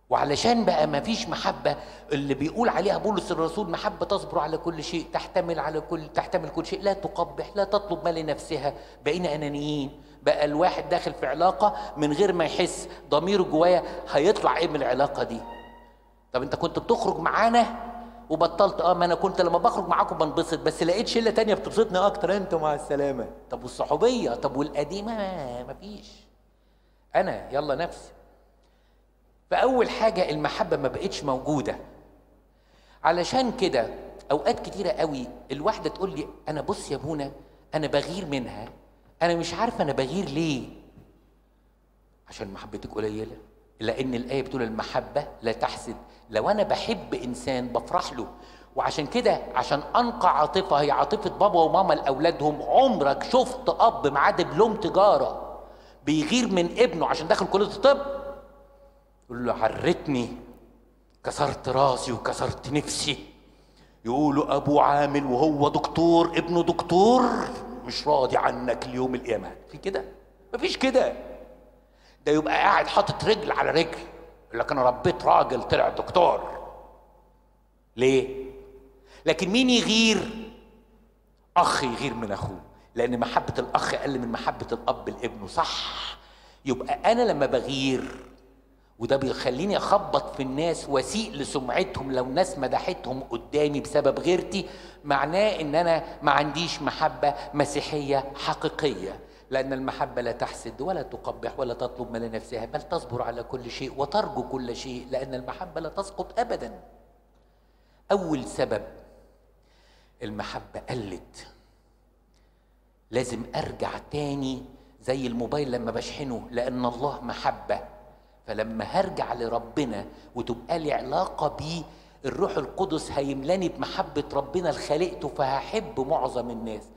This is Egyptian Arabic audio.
وعلشان بقى ما فيش محبة اللي بيقول عليها بولس الرسول محبة تصبر على كل شيء تحتمل على كل تحتمل كل شيء لا تقبح لا تطلب ما لنفسها بقينا أنانيين بقى الواحد داخل في علاقة من غير ما يحس ضميره جوايا هيطلع ايه من العلاقة دي طب انت كنت بتخرج معانا وبطلت اه ما انا كنت لما بخرج معاكم بنبسط بس لقيت شله تانية بتبسطني اكتر انتوا مع السلامه طب والصحوبيه طب والقديمه ما مفيش انا يلا نفسي فاول حاجه المحبه ما بقتش موجوده علشان كده اوقات كتيره قوي الواحده تقول لي انا بص يا ابونا انا بغير منها انا مش عارفه انا بغير ليه عشان محبتك قليله لان الايه بتقول المحبه لا تحسد لو انا بحب انسان بفرح له وعشان كده عشان انقى عاطفه هي عاطفه بابا وماما لاولادهم عمرك شفت اب معاه دبلوم تجاره بيغير من ابنه عشان داخل كليه الطب يقول له عرتني كسرت راسي وكسرت نفسي يقولوا ابوه عامل وهو دكتور ابنه دكتور مش راضي عنك ليوم القيامه في كده مفيش كده ده يبقى قاعد حاطط رجل على رجل يقول لك انا ربيت راجل طلع دكتور ليه لكن مين يغير اخ يغير من اخوه لان محبه الاخ اقل من محبه الاب لابنه صح يبقى انا لما بغير وده بيخليني اخبط في الناس واسيء لسمعتهم لو ناس مدحتهم قدامي بسبب غيرتي معناه ان انا ما عنديش محبه مسيحيه حقيقيه لان المحبه لا تحسد ولا تقبح ولا تطلب ما لنفسها بل تصبر على كل شيء وترجو كل شيء لان المحبه لا تسقط ابدا اول سبب المحبه قلت لازم ارجع تاني زي الموبايل لما بشحنه لان الله محبه فلما هرجع لربنا وتبقى لي علاقه بيه الروح القدس هيملاني بمحبه ربنا لخلقته فهحب معظم الناس